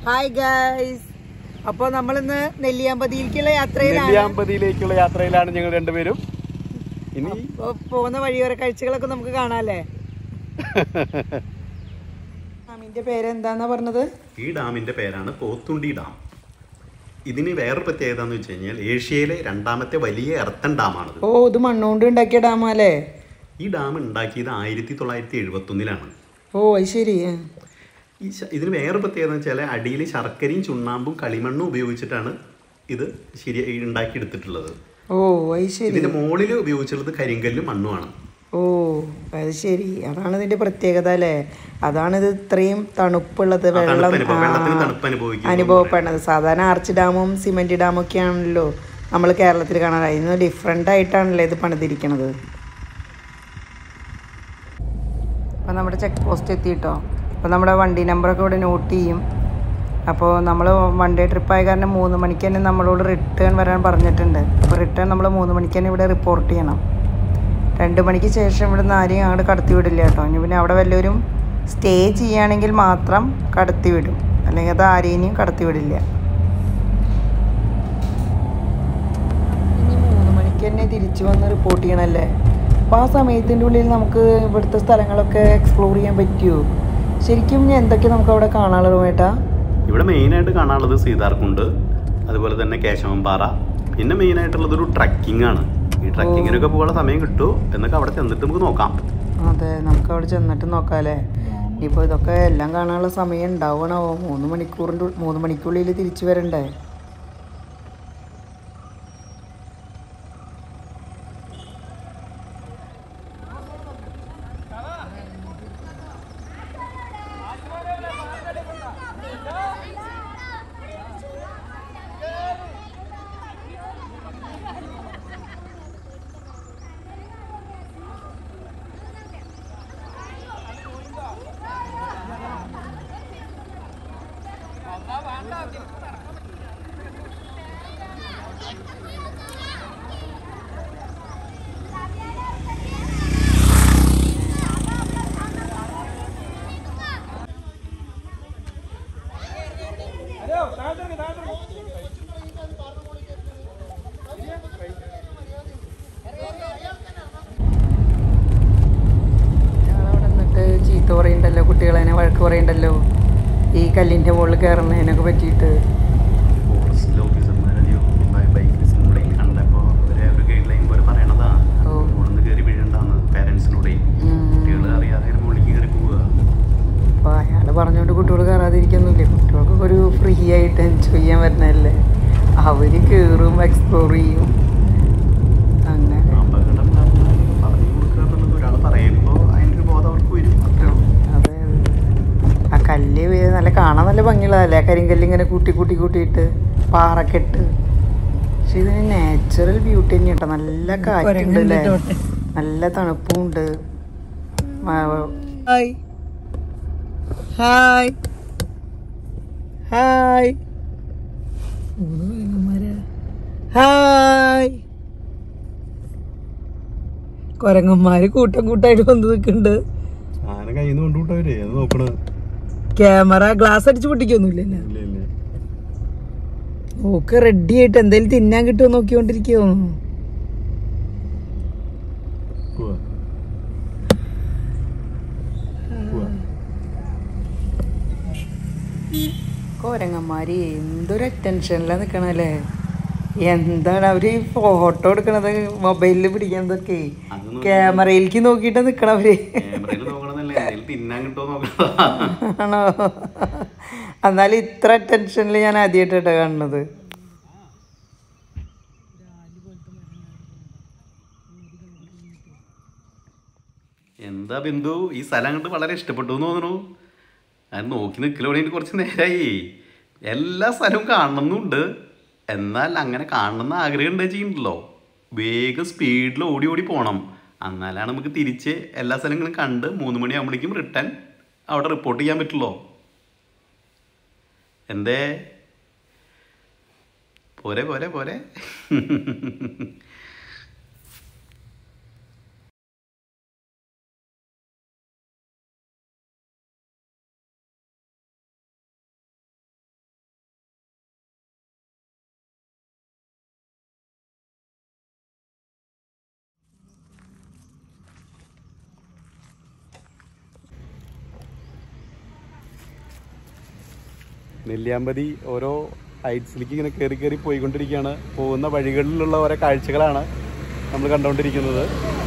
Hi guys അപ്പൊ നമ്മളിന്ന് നെല്ലിയാമ്പതിയിലേക്കുള്ള യാത്രയിലാണ് നെല്ലിയാമ്പതിയിലേക്കുള്ള യാത്രയിലാണ് ഞങ്ങൾ രണ്ടുപേരും ഇനി അപ്പൊ പോകുന്ന വഴിയോര കാഴ്ചകളൊക്കെ നമുക്ക് കാണാല്ലേ ഡാമിന്റെ പേര് എന്താന്നാ പറഞ്ഞത് ഈ ഡാമിന്റെ പേരാണ് പോത്തുണ്ടി ഡാം ഇതിന് വേറൊരു പ്രത്യേകത എന്ന് വെച്ച് കഴിഞ്ഞാൽ ഏഷ്യയിലെ രണ്ടാമത്തെ വലിയ എർത്തൻ ഡാമാണത് ഓ ഇത് മണ്ണുകൊണ്ട് ഉണ്ടാക്കിയ ഡാമല്ലേ ഈ ഡാം ഉണ്ടാക്കിയത് ആയിരത്തി തൊള്ളായിരത്തി എഴുപത്തൊന്നിലാണ് ഓ അത് ശരി ആ. ഈ ശ- ഇതിന് വേറെ പ്രത്യേകത എന്ന് വെച്ചാൽ അടിയിൽ ശർക്കരയും ചുണ്ണാമ്പും കളിമണ്ണും ഉപയോഗിച്ചിട്ടാണ് ഇത് ശരി ഉണ്ടാക്കിയെടുത്തിട്ടുള്ളത് ഓ അത് ശരി ഇതിന്റെ മുകളിൽ ഉപയോഗിച്ചിട്ടുള്ളത് കരിങ്കല്ലും മണ്ണുമാണ് ഓ അത് ശരി അതാണ് ഇതിന്റെ പ്രത്യേകത അല്ലേ അതാണ് ഇത് ഇത്രയും തണുപ്പുള്ളത് ആ, വെള്ളം തണുപ്പ് അനുഭവം- ആ, വെള്ളത്തിന് തണുപ്പ് അനുഭവിക്കുന്നു അനുഭവപ്പെടുന്നത് സാധാരണ ആർച്ച് ഡാമും സിമെന്റ് ഡാമും ഒക്കെ ആണല്ലോ നമ്മൾ കേരളത്തിൽ കാണാറ് അതിന് ഡിഫറെൻ്റ് ആയിട്ടാണല്ലോ ഇത് പണിതിരിക്കണത് അപ്പോൾ നമ്മുടെ ചെക്ക് പോസ്റ്റ് എത്തിയിട്ടോ അപ്പോൾ നമ്മുടെ വണ്ടി നമ്പറൊക്കെ ഇവിടെ നോട്ട് ചെയ്യും അപ്പോൾ നമ്മൾ വൺ ഡേ ട്രിപ്പായ കാരണം മൂന്ന് മണിക്ക് തന്നെ നമ്മളോട് റിട്ടേൺ വരാൻ പറഞ്ഞിട്ടുണ്ട് അപ്പോൾ റിട്ടേൺ നമ്മൾ മൂന്ന് മണിക്ക് തന്നെ ഇവിടെ റിപ്പോർട്ട് ചെയ്യണം രണ്ട് മണിക്ക് ശേഷം ഇവിടെ നിന്ന് ആരെയും അങ്ങോട്ട് കടത്തി വിടില്ല കേട്ടോ ഇനി പിന്നെ അവിടെ വല്ലവരും സ്റ്റേ ചെയ്യുകയാണെങ്കിൽ മാത്രം കടത്തി വിടും അല്ലെങ്കിൽ അത് ആരെയും കടത്തി വിടില്ല ഇനി മൂന്ന് മണിക്ക് തന്നെ തിരിച്ചു വന്ന് റിപ്പോർട്ട് ചെയ്യണമല്ലേ അപ്പോൾ ആ സമയത്തിൻ്റെ ഉള്ളിൽ നമുക്ക് ഇവിടുത്തെ സ്ഥലങ്ങളൊക്കെ എക്സ്പ്ലോർ ചെയ്യാൻ പറ്റുമോ ശരിക്കും ഇനി എന്തൊക്കെ നമുക്ക് അവിടെ കാണാനുള്ളത് ഏട്ടാ ഇവിടെ മെയിനായിട്ട് കാണാനുള്ളത് സീതാർകുണ്ട് അതുപോലെ തന്നെ കേശവൻപാറ പിന്നെ മെയിനായിട്ടുള്ളത് ഒരു ട്രക്കിംഗ് ആണ് ഈ ട്രക്കിങ്ങിനൊക്കെ പോകാനുള്ള സമയം കിട്ടുമോ എന്നൊക്കെ അവിടെ ചെന്നിട്ട് നമുക്ക് നോക്കാം അതെ നമുക്ക് അവിടെ ചെന്നിട്ട് നോക്കാമല്ലേ ഇനിയിപ്പോൾ ഇതൊക്കെ എല്ലാം കാണാനുള്ള സമയം ഉണ്ടാവണോ മൂന്ന് മണിക്കൂറിൻ്റെ ഉൾ- മൂന്ന് മണിക്കുള്ളിൽ തിരിച്ചു വരണ്ടേ ഞങ്ങളവിടെ നിന്നിട്ട് ചീത്ത പറയണ്ടല്ലോ കുട്ടികളതിനെ വഴക്ക് പറയണ്ടല്ലോ ഈ കല്ലിൻ്റെ മുകളിൽ കയറുന്നതിനൊക്കെ പറ്റിയിട്ട് ഫോറസ്റ്റ് ഓഫീസർമാരെയോ ബൈക്കിലൂടെ കണ്ടപ്പോൾ അവരെ ഒരു ഗൈഡ് ലൈൻ പോലെ പറയണതാ ഓ. മുകളിൽ കയറി വീഴണ്ടാന്ന് പേരൻസിനോടെ ഉം. കുട്ടികൾ അറിയാതെ ഇങ്ങനെ മുകളിൽ കയറി പോവുക അപ്പോൾ അയാൾ പറഞ്ഞുകൊണ്ട് കുട്ടികൾ കയറാതിരിക്കുന്നില്ലേ കുട്ടികൾക്കൊക്കെ ഒരു ഫ്രീ ആയിട്ട് എൻജോയ് ചെയ്യാൻ പറ്റുന്നതല്ലേ അവർ കയറും എക്സ്പ്ലോർ ചെയ്യും അങ്ങനെ അപകടം ഉണ്ടാവുന്ന പറഞ്ഞു കൊടുക്കുക എന്നുള്ളത് ഒരാൾ പറയുമ്പോൾ അതിൻ്റെ ബോധം അവർക്ക് വരും അത്രേ ഉള്ളൂ അതെ അതെ. ആ കല്ല് വേ- നല്ല കാണാൻ നല്ല ഭംഗിയുള്ളതല്ലേ ആ കരിങ്കല്ല് ഇങ്ങനെ കൂട്ടി കൂട്ടി കൂട്ടിയിട്ട് പാറക്കെട്ട് പക്ഷെ ഇതിന് നാച്ചുറൽ ബ്യൂട്ടി തന്നെ കേട്ടോ നല്ല കാറ്റുണ്ട് അല്ലേ നല്ല തണുപ്പും ഉണ്ട് ഹായ് ഹായ് ഹായ് ഹായ് കൊരങ്ങന്മാര് കൂട്ടം കൂട്ടായിട്ട് വന്ന് നിൽക്കുന്നുണ്ട് ആന കയ്യിൽ നിന്ന് കൊണ്ടുവിട്ടവരെ അത് നോക്കണത് ക്യാമറ ഗ്ലാസ് അടിച്ച് പൊട്ടിക്കൊന്നുമില്ലല്ലോ ഇല്ല ഇല്ല ഓക്ക് റെഡി ആയിട്ട് എന്തെങ്കിലും തിന്നാൻ കിട്ടുമോ നോക്കിക്കൊണ്ടിരിക്കുവോ പോവാ പോവാ കോരങ്ങന്മാര് എന്തൊരു അറ്റൻഷനിലാണ് നിക്കണല്ലേ എന്താണ് അവര് ഫോട്ടോ എടുക്കണത് മൊബൈലിൽ പിടിക്കുന്നതൊക്കെ അത് നോക്കി- ക്യാമറയിലേക്ക് നോക്കിയിട്ട് നിക്കണവര് ക്യാമറയിൽ നോക്കണമെന്നല്ല എന്തെങ്കിലും തിന്നാൻ കിട്ടുമോ നോക്കണം ആണോ എന്നാലും ഇത്ര അറ്റൻഷനിൽ ഞാൻ ആദ്യമായിട്ടാണ് കാണുന്നത് എന്താ ബിന്ദു ഈ സ്ഥലം അങ്ങോട്ട് വളരെ ഇഷ്ടപ്പെട്ടു എന്ന് തോന്നുന്നു അത് നോക്കി നിൽക്കലോടെ എനിക്ക് കുറച്ച് നേരമായി എല്ലാ സ്ഥലവും കാണണമെന്നുണ്ട് എന്നാൽ അങ്ങനെ കാണണമെന്ന് ആഗ്രഹം ഉണ്ട് ചെയ്യുന്നുണ്ടല്ലോ വേഗം സ്പീഡിൽ ഓടി ഓടി പോകണം എന്നാലാണ് നമുക്ക് തിരിച്ച് എല്ലാ സ്ഥലങ്ങളും കണ്ട് മൂന്ന് മണിയാകുമ്പോഴേക്കും റിട്ടേൺ അവിടെ റിപ്പോർട്ട് ചെയ്യാൻ പറ്റുള്ളൂ എന്തേ പോരെ പോരെ പോരെ നെല്ലിയാമ്പതി ഓരോ ഹൈറ്റ്സിലേക്ക് ഇങ്ങനെ കയറി കയറി പോയിക്കൊണ്ടിരിക്കുകയാണ് പോകുന്ന വഴികളിലുള്ള ഓരോ കാഴ്ചകളാണ് നമ്മൾ കണ്ടുകൊണ്ടിരിക്കുന്നത്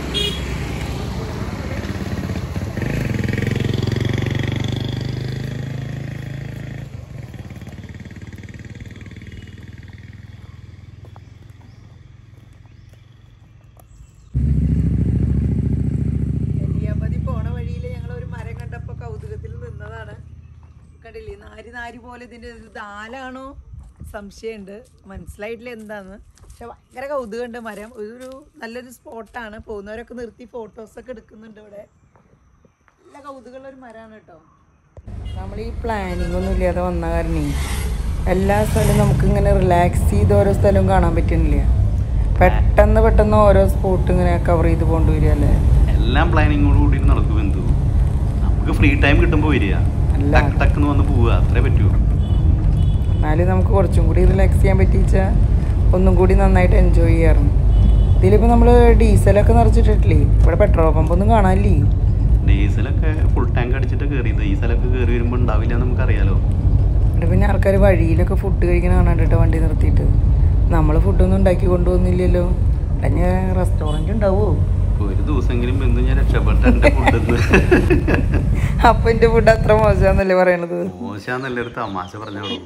നെല്ലിയാമ്പതി പോണ വഴിയിൽ ഞങ്ങൾ ഒരു മരം കണ്ടപ്പോ കൗതുകത്തിൽ നിന്നതാണ് കണ്ടില്ലേ നാരി നാരി പോലെ ഇതിന്റെ ഇത് ദാലാണോ സംശയമുണ്ട് മനസ്സിലായിട്ടില്ല എന്താന്ന് പക്ഷെ ഭയങ്കര കൗതുകമുണ്ട് മരം ഒരു നല്ലൊരു സ്പോട്ടാണ് പോകുന്നവരൊക്കെ നിർത്തി ഫോട്ടോസൊക്കെ എടുക്കുന്നുണ്ട് ഇവിടെ നല്ല കൗതുകമുള്ള ഒരു മരമാണ് കേട്ടോ നമ്മൾ ഈ പ്ലാനിങ് ഒന്നും ഇല്ലാതെ വന്ന കാരണേ എല്ലാ സ്ഥലവും നമുക്ക് ഇങ്ങനെ റിലാക്സ് ചെയ്ത് ഓരോ സ്ഥലവും കാണാൻ പറ്റുന്നില്ല പെട്ടെന്ന് പെട്ടെന്ന് ഓരോ സ്പോട്ട് ഇങ്ങനെ കവർ ചെയ്ത് കൊണ്ടുവരിക അല്ലേ എല്ലാം പ്ലാനിങ്ങോട് കൂടി നടക്കും എന്തു നമുക്ക് ഫ്രീ ടൈം കിട്ടുമ്പോൾ വരിക അല്ല. ടക്ക് ടക്കെന്ന് വന്ന് പോവുക അത്രേ പറ്റൂ എന്നാലും നമുക്ക് കുറച്ചും കൂടി റിലാക്സ് ചെയ്യാൻ പറ്റിച്ചാൽ ഒന്നും കൂടി നന്നായിട്ട് എൻജോയ് ചെയ്യാറുണ്ട് ഇതിലിപ്പോൾ നമ്മൾ ഡീസലൊക്കെ നിറച്ചിട്ടിട്ടില്ലേ ഇവിടെ പെട്രോൾ പമ്പൊന്നും കാണാനില്ലേ ഡീസലൊക്കെ ഫുൾ ടാങ്ക് അടിച്ചിട്ട് കയറിയത് ഈ സ്ഥലമൊക്കെ കയറി വരുമ്പോൾ ഉണ്ടാവില്ല എന്ന് നമുക്കറിയാലോ ഇവിടെ പിന്നെ ആൾക്കാർ വഴിയിലൊക്കെ ഫുഡ് കഴിക്കണ കാണാണ്ടിട്ട് വണ്ടി നിർത്തിയിട്ട് നമ്മൾ ഫുഡൊന്നും ഉണ്ടാക്കി കൊണ്ടുപോകുന്നില്ലല്ലോ അല്ലെങ്കിൽ റെസ്റ്റോറൻറ്റ് ഉണ്ടാവുമോ ഒരു ദിവസമെങ്കിലും എന്ന് ഞാൻ രക്ഷപ്പെട്ട എൻ്റെ ഫുഡ് അപ്പം എൻ്റെ ഫുഡ് അത്ര മോശമാണെന്നല്ലേ പറയണത് മോശാന്നല്ല ഒരു തമാശ പറഞ്ഞോളൂ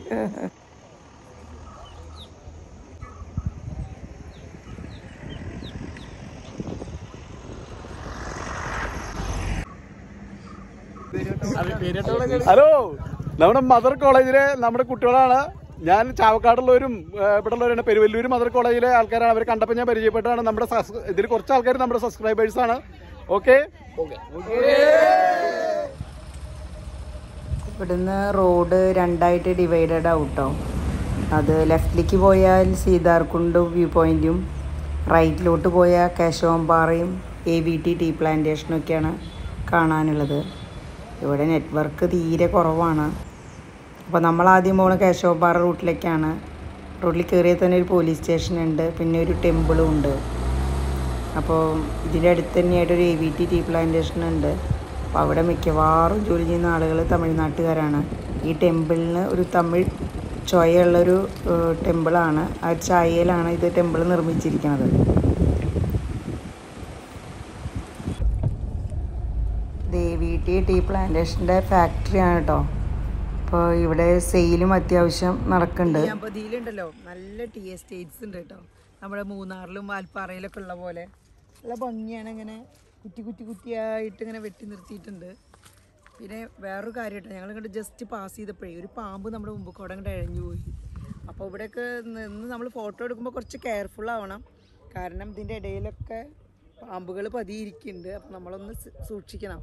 ഹലോ നമ്മുടെ മദർ കോളേജിലെ നമ്മുടെ കുട്ടികളാണ് ഞാൻ ചാവക്കാടുള്ളവരും ഇവിടെ ഉള്ളവരാണ് പെരുവല്ലൂർ മദർ കോളേജിലെ ആൾക്കാരാണ് അവർ കണ്ടപ്പോൾ ഞാൻ പരിചയപ്പെട്ടാണ് നമ്മുടെ സബ്സ്- ഇതിൽ കുറച്ച് ആൾക്കാർ നമ്മുടെ സബ്സ്ക്രൈബേഴ്സ് ആണ് ഓക്കെ ഇവിടുന്ന് റോഡ് രണ്ടായിട്ട് ഡിവൈഡഡ് ഔട്ടോ അത് ലെഫ്റ്റിലേക്ക് പോയാൽ സീതാർകുണ്ടും വ്യൂ പോയിൻറ്റും റൈറ്റിലോട്ട് പോയാൽ കേശവംപാറയും എ വി ടി ടീ പ്ലാന്റേഷനൊക്കെയാണ് കാണാനുള്ളത് ഇവിടെ നെറ്റ്വർക്ക് തീരെ കുറവാണ് അപ്പോൾ നമ്മൾ ആദ്യം പോകുന്ന കേശവപാറ റൂട്ടിലേക്കാണ് റോഡിൽ കയറിയാൽ തന്നെ ഒരു പോലീസ് സ്റ്റേഷൻ ഉണ്ട് പിന്നെ ഒരു ടെമ്പിളും ഉണ്ട് അപ്പോൾ ഇതിൻ്റെ അടുത്ത് തന്നെയായിട്ട് ഒരു A V T tea plantation ഉണ്ട് അപ്പോൾ അവിടെ മിക്കവാറും ജോലി ചെയ്യുന്ന ആളുകൾ തമിഴ്നാട്ടുകാരാണ് ഈ ടെമ്പിളിന് ഒരു തമിഴ് ചൊയയുള്ളൊരു ഏഹ്, ടെമ്പിളാണ് ആ ചായയിലാണ് ഇത് ടെമ്പിൾ നിർമ്മിച്ചിരിക്കുന്നത് ദേവി ടി ടീ പ്ലാന്റേഷൻ്റെ ഫാക്ടറിയാണ് കേട്ടോ അപ്പോൾ ഇവിടെ സെയിലും അത്യാവശ്യം നടക്കുന്നുണ്ട് ഉണ്ടല്ലോ നല്ല ടീ എസ്റ്റേറ്റ്സ് ഉണ്ട് കേട്ടോ നമ്മുടെ മൂന്നാറിലും വാൽപ്പാറയിലൊക്കെ ഉള്ള പോലെ നല്ല ഭംഗിയാണ് ഇങ്ങനെ കുറ്റി കുറ്റി കുറ്റിയായിട്ട് ഇങ്ങനെ വെട്ടി നിർത്തിയിട്ടുണ്ട് പിന്നെ വേറൊരു കാര്യം കേട്ടോ ഞങ്ങൾ ഇങ്ങോട്ട് ജസ്റ്റ് പാസ് ചെയ്തപ്പോഴേ ഒരു പാമ്പ് നമ്മുടെ മുമ്പ് കൂടെ അങ്ങോട്ട് ഇഴഞ്ഞു പോയി അപ്പോൾ ഇവിടെയൊക്കെ നിന്ന് നമ്മൾ ഫോട്ടോ എടുക്കുമ്പോൾ കുറച്ച് കെയർഫുൾ ആവണം കാരണം ഇതിൻ്റെ ഇടയിലൊക്കെ പാമ്പുകൾ പതിയിരിക്കുന്നുണ്ട് അപ്പോൾ നമ്മളൊന്ന് സ- സൂക്ഷിക്കണം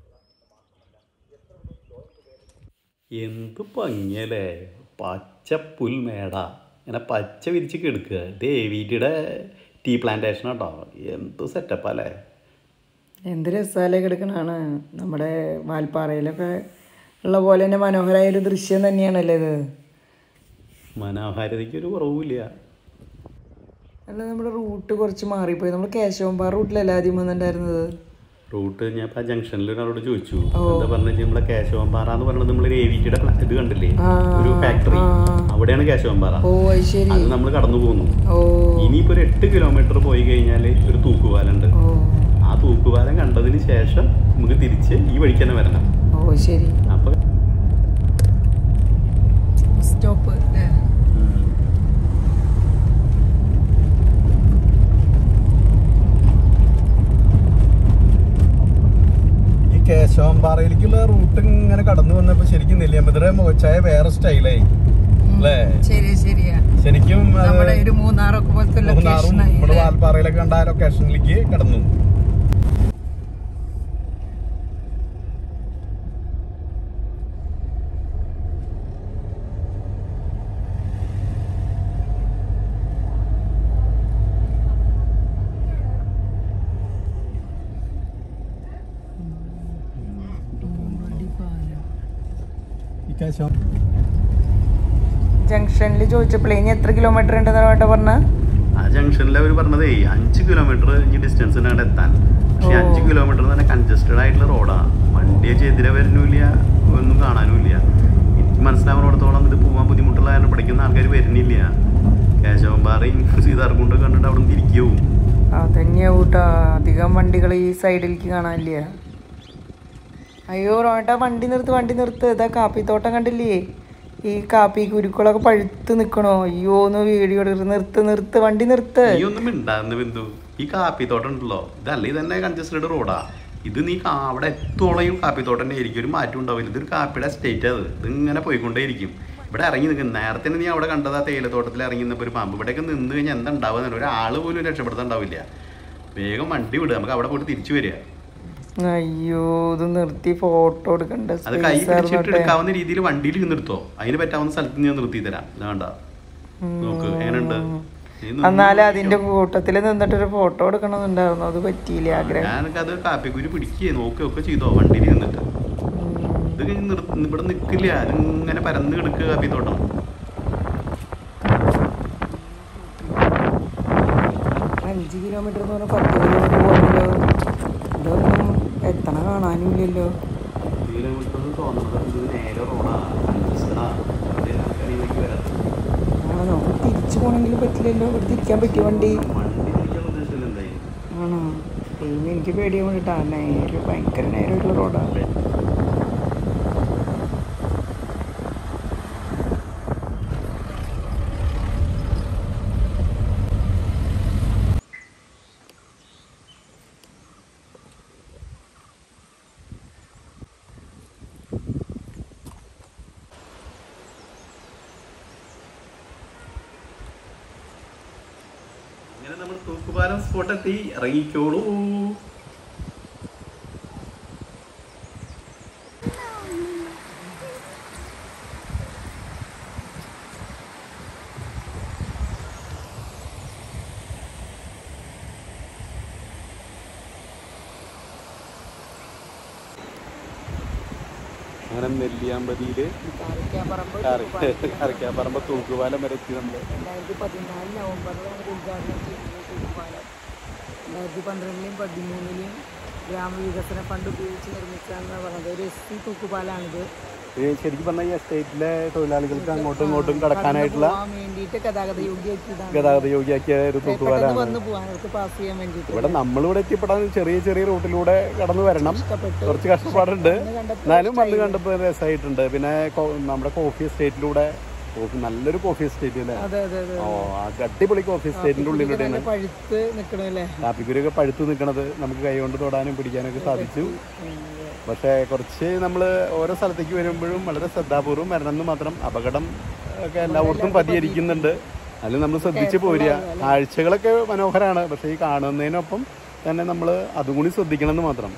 എന്ത് ഭംഗിയല്ലേ പച്ച പുൽമേട ഇങ്ങനെ പച്ച വിരിച്ച് കിടക്കുക ദേവീറ്റിയുടെ ടീ പ്ലാന്റേഷൻ കേട്ടോ എന്ത് സെറ്റപ്പ് അല്ലേ എന്ത് രസാലേ കിടക്കണാണ് നമ്മുടെ വാൽപ്പാറയിലൊക്കെ ഉള്ള പോലെ തന്നെ മനോഹരമായ ഒരു ദൃശ്യം തന്നെയാണല്ലേ ഇത് മനോഹാരിതയ്ക്ക് ഒരു കുറവുമില്ല അല്ല നമ്മുടെ റൂട്ട് കുറച്ച് മാറിപ്പോയി നമ്മൾ കേശവമ്പാറ റൂട്ടിലല്ല ആദ്യം വന്നിട്ടുണ്ടായിരുന്നത് റൂട്ട് ഞാൻ ഇപ്പം ജംഗ്ഷനിൽ ഒരാളോട് ചോദിച്ചു എന്താ പറഞ്ഞാൽ നമ്മളെ കേശവമ്പാറ എന്ന് പറയുന്നത് നമ്മൾ രേവീറ്റിയുടെ ഇത് കണ്ടില്ലേ ആ, ഒരു ഫാക്ടറി ആ. അവിടെയാണ് കേശവമ്പാറ ഓ അത് ശരി അത് നമ്മൾ കടന്നു പോകുന്നു ഓ ഇനിയിപ്പോൾ ഒരു എട്ട് കിലോമീറ്റർ പോയി കഴിഞ്ഞാൽ ഒരു തൂക്കുപാലുണ്ട് ഓ ആ തൂക്കുപാലം കണ്ടതിന് ശേഷം നമുക്ക് തിരിച്ച് ഈ വഴിക്ക് തന്നെ വരണം ഓ ശരി അപ്പൊ സ്റ്റോപ്പ് ഈ കേശവമ്പാറയിലേക്കുള്ള റൂട്ട് ഇങ്ങനെ കടന്നു വന്നപ്പോ ശരിക്കും നെല്ലിയമ്പതിരെ മുഖച്ചായ വേറെ സ്റ്റൈലായി അല്ലേ ശരി ശരിയാ ശരിക്കും അത് നമ്മുടെ ഒരു മൂന്നാറൊക്കെ പോലത്തെ മൂന്നാറും ലൊക്കേഷൻ ആയി നമ്മുടെ വാൽപ്പാറയിലൊക്കെ കണ്ട ആ ലൊക്കേഷനിലേക്ക് കടന്നു ഈ കേശവം ജംഗ്ഷനിൽ ചോദിച്ചപ്പോഴേ ഇനി എത്ര കിലോമീറ്റർ ഉണ്ടെന്ന് വേണ്ട പറഞ്ഞ ആ ജംഗ്ഷനിൽ അവർ പറഞ്ഞതേ അഞ്ച് കിലോമീറ്റർ ഇനി ഡിസ്റ്റൻസ് ഉണ്ട് അവിടെ എത്താൻ പക്ഷെ ഓ. അഞ്ച് കിലോമീറ്റർ തന്നെ കൺജസ്റ്റഡ് ആയിട്ടുള്ള റോഡാണ് വണ്ടി എതിരെ വരുന്നില്ല ഒന്നും കാണാനും ഇല്ല എനിക്ക് മനസ്സിലാവുന്നിടത്തോളം ഇത് തിരക്കുള്ള കാരണം പഠിക്കുന്ന ആൾക്കാർ വരുന്നില്ല കേശവൻപാറയും സീതാർകുണ്ടൊക്കെ കണ്ടിട്ട് അവിടെ നിന്ന് തിരിക്കും അതന്നെയാ കൂട്ടാ അധികം വണ്ടികൾ ഈ സൈഡിലേക്ക് കാണാനില്ല അയ്യോ റോട്ടാ വണ്ടി നിർത്ത് വണ്ടി നിർത്ത് ഇതാ കാപ്പിത്തോട്ടം കണ്ടില്ലേ ഈ കാപ്പി കുരുക്കളൊക്കെ പഴുത്ത് നിക്കണോ അയ്യോ ഒന്ന് വീഡിയോ എടുത്ത് നിർത്ത് നിർത്ത് വണ്ടി നിർത്ത് നീ ഒന്നും മിണ്ടാന്ന് ബിന്ദു ഈ കാപ്പിത്തോട്ടം ഉണ്ടല്ലോ ഇതല്ല ഇതന്നെ കൺജസ്റ്റഡ് റോഡാ ഇത് നീ കാ- അവിടെ എത്തോളം കാപ്പിത്തോട്ടം തന്നെ ആയിരിക്കും ഒരു മാറ്റം ഉണ്ടാവില്ല ഇതൊരു കാപ്പിയുടെ സ്റ്റേറ്റ് അത് ഇതിങ്ങനെ പോയിക്കൊണ്ടേയിരിക്കും ഇവിടെ ഇറങ്ങി നിൽക്കും നേരത്തെ നീ അവിടെ കണ്ടത് ആ തേയിലത്തോട്ടത്തിൽ ഇറങ്ങി നിന്നപ്പോൾ ഒരു പാമ്പ് ഇവിടെയൊക്കെ നിന്ന് കഴിഞ്ഞാൽ എന്താ ഉണ്ടാവുക ഒരാൾ പോലും രക്ഷപ്പെടുത്താൻ ഉണ്ടാവില്ല വേഗം വണ്ടി വിടുക നമുക്ക് അവിടെ പോയിട്ട് തിരിച്ചു വരിക അയ്യോ ഇത് നിർത്തി ഫോട്ടോ എടുക്കണ്ട അത് കൈ space പിടിച്ചിട്ട് ആയിരുന്നോട്ടെ. എടുക്കാവുന്ന രീതിയിൽ വണ്ടിയിൽ നിർത്തോ അതിന് പറ്റാവുന്ന സ്ഥലത്ത് ഞാൻ നിർത്തി തരാം ഇത് വേണ്ട നോക്ക് എങ്ങനെയുണ്ട് നീ നിന്ന് എന്നാലും അതിന്റെ കൂട്ടത്തിൽ നിന്നിട്ടൊരു ഫോട്ടോ എടുക്കണമെന്നുണ്ടായിരുന്നു അത് പറ്റിയില്ല ആഗ്രഹം ഞാനൊക്കെ അത് കാപ്പിക്കുരി പിടിക്കുകയെ നോക്കുകയൊക്കെ ചെയ്തോ വണ്ടിയിൽ നിന്നിട്ട് ഇത് കഴിഞ്ഞ് നിർ- ഇവിടെ നിൽക്കില്ല ഇതിങ്ങനെ പരന്ന് കിടക്കുക കാപ്പിത്തോട്ടം അഞ്ച് കിലോമീറ്റർ എന്ന് പറഞ്ഞാൽ പത്ത് കിലോമീറ്റർ പോകുമല്ലോ ഇതൊന്നും എത്തണ കാണാനുമില്ലല്ലോ ആ നമുക്ക് തിരിച്ചു പോകണമെങ്കിൽ പറ്റില്ലല്ലോ ഇവിടെ തിരിക്കാൻ പറ്റിയ വണ്ടി ആണോ ദൈവം എനിക്ക് പേടിയാൻ വേണ്ടിട്ടാ നേരെ ഭയങ്കര നേരമായിട്ടുള്ള റോഡാണ് ഇങ്ങനെ നമ്മൾ തൂക്കുപാലം സ്പോട്ട് എത്തി ഇറങ്ങിക്കോളൂ അങ്ങനെ നെല്ലിയാമ്പതിയില് കരക്കാപ്പറമ്പ് തൂക്കുപാലം വരെ എത്തി നമ്മള് രണ്ടായിരത്തി പതിനാല് നവംബറിലാണ് ഉദ്ഘാടനം ചെയ്തത് തൂക്കുപാലം രണ്ടായിരത്തി പന്ത്രണ്ടിലും പതിമൂന്നിലും ഗ്രാമവികസന ഫണ്ട് ഉപയോഗിച്ച് നിർമ്മിക്കാന്ന് പറഞ്ഞത് ഒരു എസ് സി തൂക്കുപാലാണിത് ഈ ശരിക്കും പറഞ്ഞാൽ ഈ എസ്റ്റേറ്റിലെ തൊഴിലാളികൾക്ക് അങ്ങോട്ടും ഇങ്ങോട്ടും കടക്കാനായിട്ടുള്ള പോകാൻ വേണ്ടിയിട്ട് ഗതാഗത യോഗ്യമാക്കിയതാണ് ഗതാഗത യോഗ്യാക്കിയ ഒരു പെട്ടെന്ന് തൂക്കുപാലാണ് വന്ന് പോകാൻ അവർക്ക് പാസ് ചെയ്യാൻ വേണ്ടിയിട്ട് ഇവിടെ നമ്മളിവിടെ എത്തിപ്പെടാൻ ചെറിയ ചെറിയ റൂട്ടിലൂടെ കടന്നു വരണം ഇഷ്ടപ്പെട്ടു കുറച്ച് കഷ്ടപ്പാടുണ്ട് കണ്ടപ്പോൾ എന്നാലും വന്ന് കണ്ടപ്പോൾ രസമായിട്ടുണ്ട് പിന്നെ കോ- നമ്മുടെ കോഫി എസ്റ്റേറ്റിലൂടെ കോഫി നല്ലൊരു കോഫി എസ്റ്റേറ്റ് അല്ലേ അതെ അതെ അതെ ഓ ആ അടിപൊളി കോഫി എസ്റ്റേറ്റിന്റെ ഉള്ളിലൂടെയാണ് നല്ല പഴുത്ത് നിൽക്കണല്ലേ കാപ്പിക്കുരൊക്കെ പഴുത്ത് നിൽക്കണത് നമുക്ക് കൈകൊണ്ട് തൊടാനും പിടിക്കാനൊക്കെ സാധിച്ചു പക്ഷേ കുറച്ച് നമ്മൾ ഓരോ സ്ഥലത്തേക്ക് വരുമ്പോഴും വളരെ ശ്രദ്ധാപൂർവം വരണം എന്ന് മാത്രം അപകടം ഒക്കെ എല്ലാവർക്കും പതിയിരിക്കുന്നുണ്ട് അതിൽ നമ്മൾ ശ്രദ്ധിച്ച് പോരുക കാഴ്ചകളൊക്കെ മനോഹരമാണ് പക്ഷേ ഈ കാണുന്നതിനൊപ്പം തന്നെ നമ്മൾ അതും കൂടി ശ്രദ്ധിക്കണം എന്ന് മാത്രം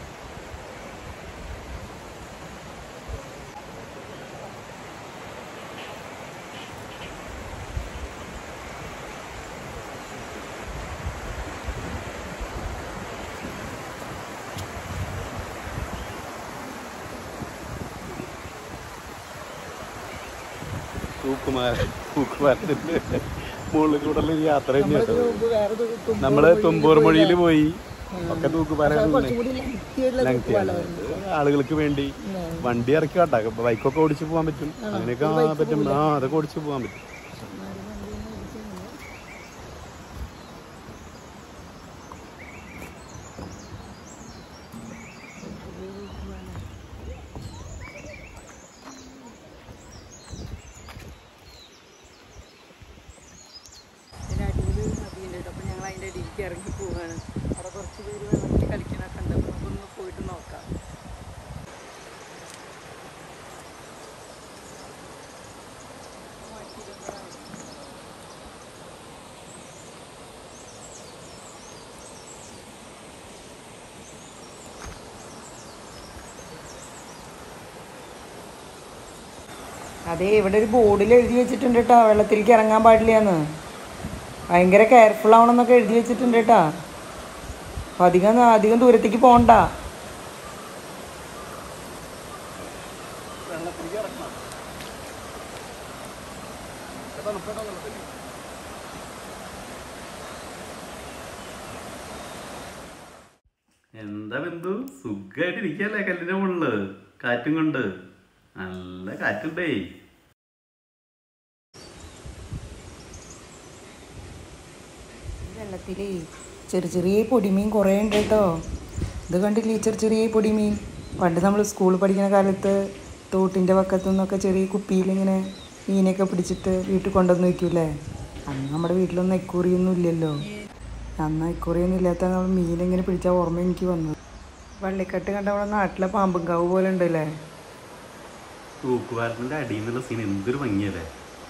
തൂക്കുമാരൻ തൂക്കുമാരത്തിന്റെ മുകളിൽ കൂടെ ഈ യാത്ര തന്നെയാണ് മുമ്പ് വേറെ തു- തുമ്പ- നമ്മള് തുമ്പൂർ മൊഴിയിൽ പോയി ഒക്കെ തൂക്കുപാലം കുറച്ചും കൂടി lengthy ആയിട്ടുള്ള തൂക്കുപാലമായിരുന്നു. ആളുകൾക്ക് വേണ്ടി വണ്ടി ഇറക്കി കാട്ടാ ബൈക്കൊക്കെ ഓടിച്ചു പോകാൻ പറ്റും അങ്ങനെയൊക്കെ ആ, പറ്റും ആ അതൊക്കെ ഓടിച്ചു പോകാൻ പറ്റും ഇതിന് അടിയിൽ ഒരു നദിയുണ്ട് കേട്ടോ. അപ്പോൾ ഞങ്ങൾ അതിൻ്റെ അടിയിലേക്ക് ഇറങ്ങി പോവുകയാണ് അവിടെ കുറച്ച് പേര് വെള്ളത്തിൽ കളിക്കണൊക്കെ ഉണ്ട് അപ്പോൾ നമുക്കൊന്ന് പോയിട്ട് നോക്കാം അതെ ഇവിടെ ഒരു ബോർഡിൽ എഴുതി വെച്ചിട്ടുണ്ട് കേട്ടോ വെള്ളത്തിലേക്ക് ഇറങ്ങാൻ പാടില്ലാന്ന് ഭയങ്കര കെയർഫുൾ ആവണമെന്നൊക്കെ എഴുതി വെച്ചിട്ടുണ്ട് കേട്ടോ അപ്പം അധികം അധികം ദൂരത്തേക്ക് പോകണ്ട എന്താ ബന്ധു സുഖമായിട്ട് ഇരിക്കല്ലേ കല്ലിന്റെ മുകളില് കാറ്റും കൊണ്ട് നല്ല കാറ്റുണ്ടേ വെള്ളത്തിൽ ചെറിയ ചെറിയ പൊടിമീൻ കുറേ ഉണ്ട് കേട്ടോ ഇത് കണ്ടില്ലേ ഈ ചെറിയ ചെറിയ പൊടിമീൻ പണ്ട് നമ്മൾ സ്കൂളിൽ പഠിക്കുന്ന കാലത്ത് തോട്ടിൻ്റെ പക്കത്തു നിന്നൊക്കെ ചെറിയ കുപ്പിയിലിങ്ങനെ മീനൊക്കെ പിടിച്ചിട്ട് വീട്ടിൽ കൊണ്ടുവന്ന് വയ്ക്കൂലേ അന്ന് നമ്മുടെ വീട്ടിലൊന്നും എക്കൂറിയൊന്നും ഇല്ലല്ലോ അന്ന് എക്കൂറിയൊന്നും ഇല്ലാത്ത നമ്മൾ മീനിങ്ങനെ പിടിച്ച ഓർമ്മ എനിക്ക് വന്നു വള്ളിക്കെട്ട് കണ്ട നമ്മുടെ നാട്ടിലെ പാമ്പുംകാവ് പോലെ ഉണ്ടല്ലേ തൂക്കുവാരത്തിന്റെ അടിയിൽ നിന്നുള്ള സീൻ എന്തൊരു ഭംഗിയല്ലേ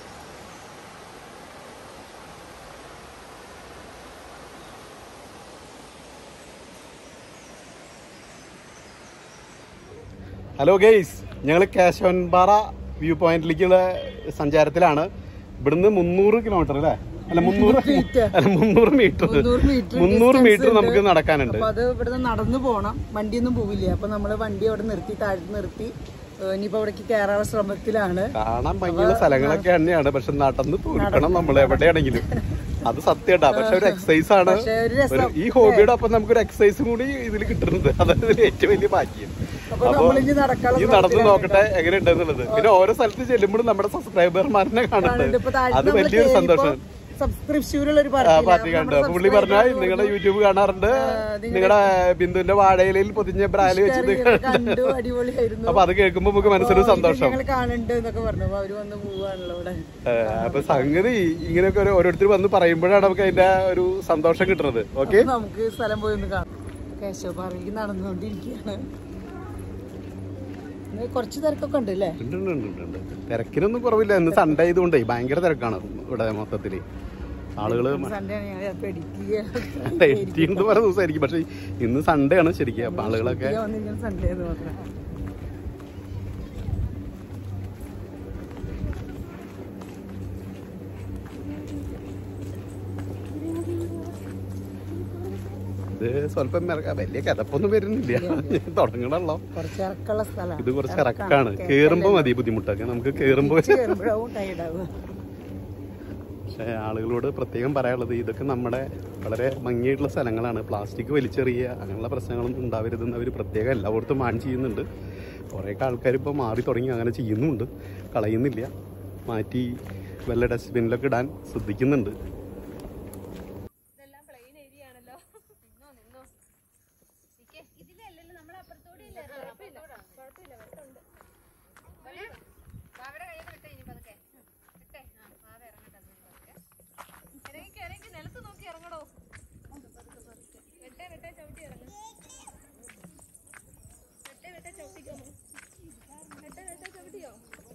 ഹലോ ഗെയ്സ് ഞങ്ങൾ കേശവൻപാറ വ്യൂ പോയിന്റിലേക്കുള്ള സഞ്ചാരത്തിലാണ് ഇവിടുന്ന് മുന്നൂറ് കിലോമീറ്റർ അല്ലേ അല്ല മുന്നൂറ് അല്ല മുന്നൂറ് മീറ്റർ മുന്നൂറ് മീറ്റർ നമുക്ക് നടക്കാനുണ്ട് അപ്പൊ അത് ഇവിടുന്ന് നടന്നു പോണം വണ്ടിയൊന്നും പോവില്ല അപ്പൊ നമ്മള് വണ്ടി അവിടെ നിർത്തി താഴത്ത് നിർത്തി ഏഹ് ഇനിയിപ്പോ അവിടേക്ക് കയറാനുള്ള ശ്രമത്തിലാണ് കാണാൻ ഭംഗിയുള്ള സ്ഥലങ്ങളൊക്കെ തന്നെയാണ് പക്ഷെ നടന്ന് തോൽക്കണം നമ്മൾ എവിടെയാണെങ്കിലും അത് സത്യട്ടാ പക്ഷെ ഒരു എക്സസൈസ് ആണ് പക്ഷെ ഒരു രസം ഒരു- ഈ ഹോബിയുടെ ഒപ്പം നമുക്കൊരു എക്സസൈസും കൂടി ഇതിൽ കിട്ടുന്നുണ്ട് അതാണ് ഇതിൽ ഏറ്റവും വലിയ ഭാഗ്യം അപ്പൊ നമ്മളിനി നടക്കാനുള്ള ഈ നടന്ന് നോക്കട്ടെ എങ്ങനെ ഉണ്ടെന്നുള്ളത് പിന്നെ ഓരോ സ്ഥലത്ത് ചെല്ലുമ്പോഴും നമ്മുടെ സബ്സ്ക്രൈബർമാരനെ കാണുന്നുണ്ട് ഇപ്പൊ താഴത്ത് അത് നമ്മള് വലിയൊരു കേറിയപ്പോ സന്തോഷം സബ്സ്ക്രിപ്ഷനിലുള്ള ഒരു ആ, പാർട്ടി കണ്ടു അപ്പൊ പുള്ളി പറഞ്ഞാൽ നിങ്ങളുടെ യൂട്യൂബ് കാണാറുണ്ട് നിങ്ങളുടെ ബിന്ദുവിന്റെ വാഴയിലയിൽ പൊതിഞ്ഞ ബ്രാല് വെച്ചത് കണ്ടു അടിപൊളിയായിരുന്നു അപ്പൊ അത് കേൾക്കുമ്പോ നമുക്ക് മനസ്സിലൊരു സന്തോഷം ഞങ്ങൾ കാണുന്നുണ്ട് എന്നൊക്കെ പറഞ്ഞു അപ്പൊ അവര് വന്ന് പോവാണല്ലോ ഇവിടെ ഏ, അപ്പൊ സംഗതി ഇങ്ങനെയൊക്കെ ഒരു ഓരോരുത്തർ വന്ന് പറയുമ്പോഴാണ് നമുക്ക് അതിന്റെ ഒരു സന്തോഷം കിട്ടുന്നത് ഓക്കെ അപ്പൊ നമുക്ക് സ്ഥലം പോയി ഒന്ന് കാണാം കേശവപാറയ്ക്ക് നടന്നുകൊണ്ടിരിക്കുകയാണ് ഇന്ന് കുറച്ച് തിരക്കൊക്കെ ഉണ്ട് അല്ലേ ഉണ്ട് ഉണ്ട് ഉണ്ട് ഉണ്ട് ഉണ്ട്. തിരക്കിനൊന്നും കുറവില്ല ഇന്ന് സൺഡേ ആയതുകൊണ്ടേ ഭയങ്കര തിരക്കാണ് ഇവിടെ മൊത്തത്തില് ആളുകള് സൺഡേ ആണ് ഞങ്ങൾ ചിലപ്പോൾ എഡിറ്റ് ചെയ്യുക എഡിറ്റ് ചെയ്യുന്നത് പല ദിവസമായിരിക്കും പക്ഷെ ഇന്ന് സൺഡേ ആണ് ശരിക്കും അപ്പൊ ആളുകളൊക്കെ വന്നിരിക്കുന്ന സൺഡേ എന്ന് മാത്രം ഇത് സ്വല്പം ഇറക്ക- വലിയ കിതപ്പൊന്നും വരുന്നില്ല തുടങ്ങണല്ലോ കുറച്ച് ഇറക്കമുള്ള സ്ഥലമാണ് ഇത് കുറച്ച് ഇറക്കാണ് കേറുമ്പോ മതി ബുദ്ധിമുട്ടൊക്കെ നമുക്ക് കേറുമ്പോ കയറുമ്പോഴാവും ടൈർഡാവുക പക്ഷേ ആളുകളോട് പ്രത്യേകം പറയാനുള്ളത് ഇതൊക്കെ നമ്മുടെ വളരെ ഭംഗിയായിട്ടുള്ള സ്ഥലങ്ങളാണ് പ്ലാസ്റ്റിക് വലിച്ചെറിയുക അങ്ങനെയുള്ള പ്രശ്നങ്ങളൊന്നും ഉണ്ടാവരുതെന്ന് അവർ പ്രത്യേകം എല്ലായിടത്തും മാൻ ചെയ്യുന്നുണ്ട് കുറേയൊക്കെ ആൾക്കാർ ഇപ്പോൾ മാറി തുടങ്ങി അങ്ങനെ ചെയ്യുന്നുമുണ്ട് കളയുന്നില്ല മാറ്റി വല്ല ഡസ്റ്റ്ബിന്നിലൊക്കെ ഇടാൻ ശ്രദ്ധിക്കുന്നുണ്ട് ഇതെല്ലാം പ്ലെയിൻ ഏരിയ ആണല്ലോ നിന്നോ നിന്നോ നിക്കേ ഇതിലല്ലല്ലോ നമ്മൾ അപ്പുറത്തോടെ ഇല്ല കുഴപ്പമില്ല കുഴപ്പമില്ല വെട്ടുണ്ട് ബാവയുടെ കയ്യിൽ വിട്ടേ ഇനി പതുക്കെ വിട്ടേ ആ ബാവ ഇറങ്ങട്ടെ അതിന് പതുക്കെ ഇറങ്ങിക്ക് ഇറങ്ങി നിലത്ത് നോക്കി ഇറങ്ങടോ വെട്ടേ വെട്ടേ ചവിട്ടി ഇറങ്ങ് വെട്ടേ വെട്ടേ ചവിട്ടിക്കോ വെട്ടേ വെട്ടേ ചവിട്ടിയോ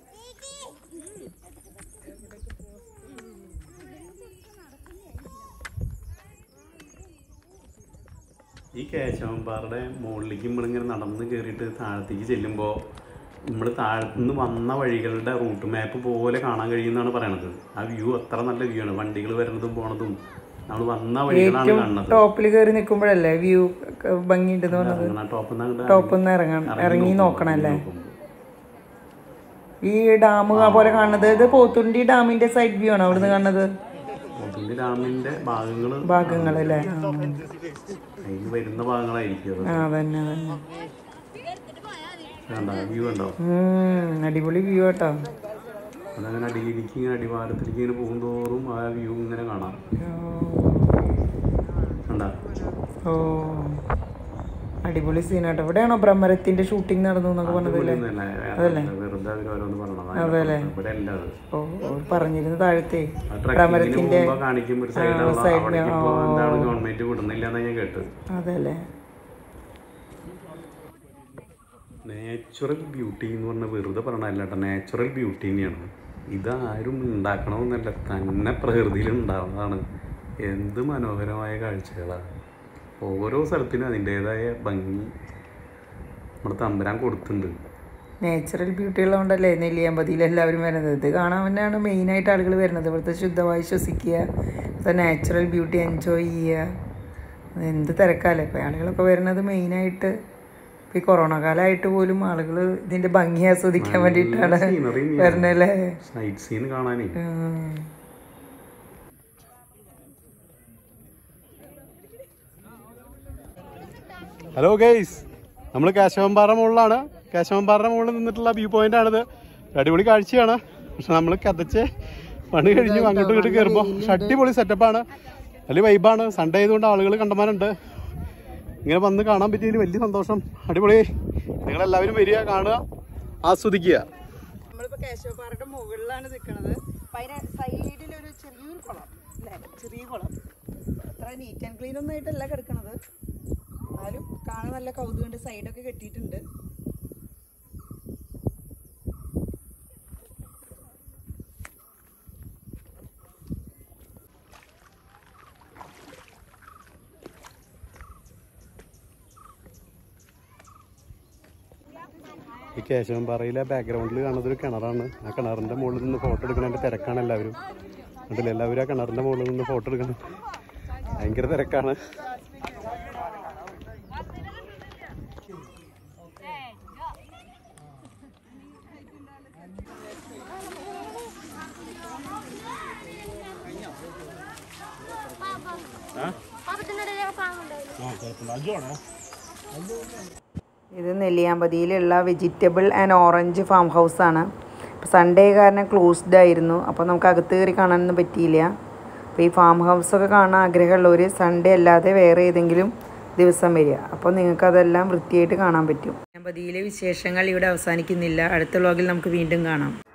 ഈ കേശവൻപാറയുടെ മുകളിലേക്ക് നമ്മളിങ്ങനെ നടന്ന് കയറിയിട്ട് താഴത്തേക്ക് ചെല്ലുമ്പോൾ നമ്മൾ താഴത്തുനിന്ന് വന്ന വഴികളുടെ റൂട്ട് മാപ്പ് പോലെ കാണാൻ കഴിയുമെന്നാണ് പറയണത് ആ വ്യൂ അത്ര നല്ല വ്യൂ ആണ് വണ്ടികൾ വരുന്നതും പോണതും നമ്മൾ വന്ന വഴികളാണ് കാണുന്നത് ടോപ്പിൽ കയറി നിൽക്കുമ്പോഴല്ലേ വ്യൂ ഭംഗിയുണ്ടെന്ന് പറഞ്ഞത് ടോപ്പിൽ നിന്ന് ടോപ്പിൽ നിന്ന് ഇറങ്ങാൻ ഇറങ്ങി നോക്കണല്ലേ ഈ ഡാം പോലെ കാണുന്നത് ഇത് പോത്തുണ്ടി ഡാമിന്റെ സൈഡ് വ്യൂ ആണ് അവിടുന്ന് കാണുന്നത് പിന്നെ ഡാമിന്റെ ഭാഗങ്ങൾ ഭാഗങ്ങളല്ലേ ആ. അതിൽ വരുന്ന ഭാഗങ്ങളായിരിക്കും അത് ആ അതന്നെ അതന്നെ കണ്ടോ വ്യൂ ഉണ്ടോ ഉം, അടിപൊളി വ്യൂ കേട്ടോ അതങ്ങനെ അടിയിലേക്ക് ഇങ്ങനെ അടിവാരത്തിലേക്ക് ഇങ്ങനെ പോകുന്തോറും ആ വ്യൂ ഇങ്ങനെ കാണാം കണ്ടാ ഓ അടിപൊളി സീൻ കേട്ടോ ഇവിടെയാണോ ബ്രഹ്മരത്തിന്റെ ഷൂട്ടിംഗ് നടന്നു എന്നൊക്കെ പറഞ്ഞതല്ലേ ഇതൊന്നുമല്ല, വേറെ വെറുതെ അവര് ഓരോന്ന് പറഞ്ഞതാണ് അതല്ലേ ഇവിടെ അല്ല അത് ഓ ഓ, പറഞ്ഞിരുന്നു താഴത്തെ ആ ട്രക്കിങ്ങിന് പോകുമ്പോ കാണിക്കുമ്പോ ഒരു സൈഡാണ് അവിടേക്ക് ഇപ്പൊ എന്താണ് ഗവൺമെന്റ് വിടുന്നില്ല എന്നാ ഞാൻ കേട്ടത് അതല്ലേ നാച്ചുറൽ ബ്യൂട്ടി എന്ന് പറഞ്ഞ വെറുതെ പറഞ്ഞല്ല കേട്ടോ നാച്ചുറൽ ബ്യൂട്ടി തന്നെയാണ് ഇതാരും ഉണ്ടാക്കണമെന്നല്ല തന്നെ പ്രകൃതിയിൽ ഉണ്ടാവുന്നതാണ് എന്ത് മനോഹരമായ കാഴ്ചകളാണ് ഓരോ സ്ഥലത്തിനും അതിൻ്റെതായ ഭംഗി നമ്മുടെ തമ്പരാൻ കൊടുത്തിട്ടുണ്ട് നാച്ചുറൽ ബ്യൂട്ടി ഉള്ളതുകൊണ്ടല്ലേ നെല്ലിയാമ്പതിയിൽ എല്ലാവരും വരുന്നത് ഇത് കാണാൻ തന്നെയാണ് മെയിനായിട്ട് ആളുകൾ വരുന്നത് ഇവിടുത്തെ ശുദ്ധമായി ശ്വസിക്കുക ഇവിടുത്തെ നാച്ചുറൽ ബ്യൂട്ടി എൻജോയ് ചെയ്യുക എന്ത് തിരക്കാലേ ഇപ്പോൾ ആളുകളൊക്കെ വരുന്നത് മെയിനായിട്ട് ഇപ്പോൾ ഈ കൊറോണ കാലമായിട്ട് പോലും ആളുകൾ ഇതിൻ്റെ ഭംഗി ആസ്വദിക്കാൻ വേണ്ടിയിട്ടാണ് scenery തന്നെയാണ്. വരുന്നല്ലേ സൈറ്റ് സീൻ കാണാനേ ഉം. ഹലോ ഗൈസ് നമ്മൾ കേശവൻപാറ മുകളിലാണ് കേശവൻപാറയുടെ മുകളിൽ നിന്നിട്ടുള്ള വ്യൂ പോയിന്റ് ആണിത് അടിപൊളി കാഴ്ചയാണ് പക്ഷെ നമ്മൾ കതച്ച് പണി കഴിഞ്ഞു അങ്ങോട്ടും ഇങ്ങോട്ടും കയറുമ്പോൾ അടിപൊളി സെറ്റപ്പാണ് വലിയ വൈബാണ് സൺഡേ ആയതുകൊണ്ട് ആളുകൾ കണ്ടമാനുണ്ട് ഇങ്ങനെ വന്ന് കാണാൻ പറ്റിയതിൽ വലിയ സന്തോഷം അടിപൊളി നിങ്ങളെല്ലാവരും വരിക കാണുക ആസ്വദിക്കുക നമ്മളിപ്പോ കേശവപ്പാറയുടെ മുകളിലാണ് നിൽക്കുന്നത് അപ്പൊ അതിന് സൈഡിൽ ഒരു ചെറിയൊരു കുളം അല്ലേ ചെറിയ കുളം അത്ര നീറ്റ് ആൻഡ് ക്ലീൻ ഒന്നും ആയിട്ടല്ല കിടക്കണത് എന്നാലും കാണാൻ നല്ല കൗതുകണ്ട് സൈഡൊക്കെ കെട്ടിയിട്ടുണ്ട് ഈ കേശവൻപാറയിലെ ബാക്ക്ഗ്രൗണ്ടിൽ കാണുന്നത് ഒരു കിണറാണ് ആ കിണറിന്റെ മുകളിൽ നിന്ന് ഫോട്ടോ എടുക്കുന്നതിന്റെ തിരക്കാണ് എല്ലാവരും അതിൽ എല്ലാവരും ആ കിണറിന്റെ മുകളിൽ നിന്ന് ഫോട്ടോ എടുക്കണം ഭയങ്കര തിരക്കാണ് ഇത് നെല്ലിയാമ്പതിയിലുള്ള vegetable and orange farm house ആണ് സൺഡേ കാരണം ക്ലോസ്ഡ് ആയിരുന്നു അപ്പോൾ നമുക്ക് അകത്ത് കയറി കാണാനൊന്നും പറ്റിയില്ല അപ്പോൾ ഈ ഫാം ഹൗസൊക്കെ കാണാൻ ആഗ്രഹമുള്ളവർ സൺഡേ അല്ലാതെ വേറെ ഏതെങ്കിലും ദിവസം വരിക അപ്പോൾ നിങ്ങൾക്ക് അതെല്ലാം വൃത്തിയായിട്ട് കാണാൻ പറ്റും നെല്ലിയാമ്പതിയിലെ വിശേഷങ്ങൾ ഇവിടെ അവസാനിക്കുന്നില്ല അടുത്ത വ്ളോഗിൽ നമുക്ക് വീണ്ടും കാണാം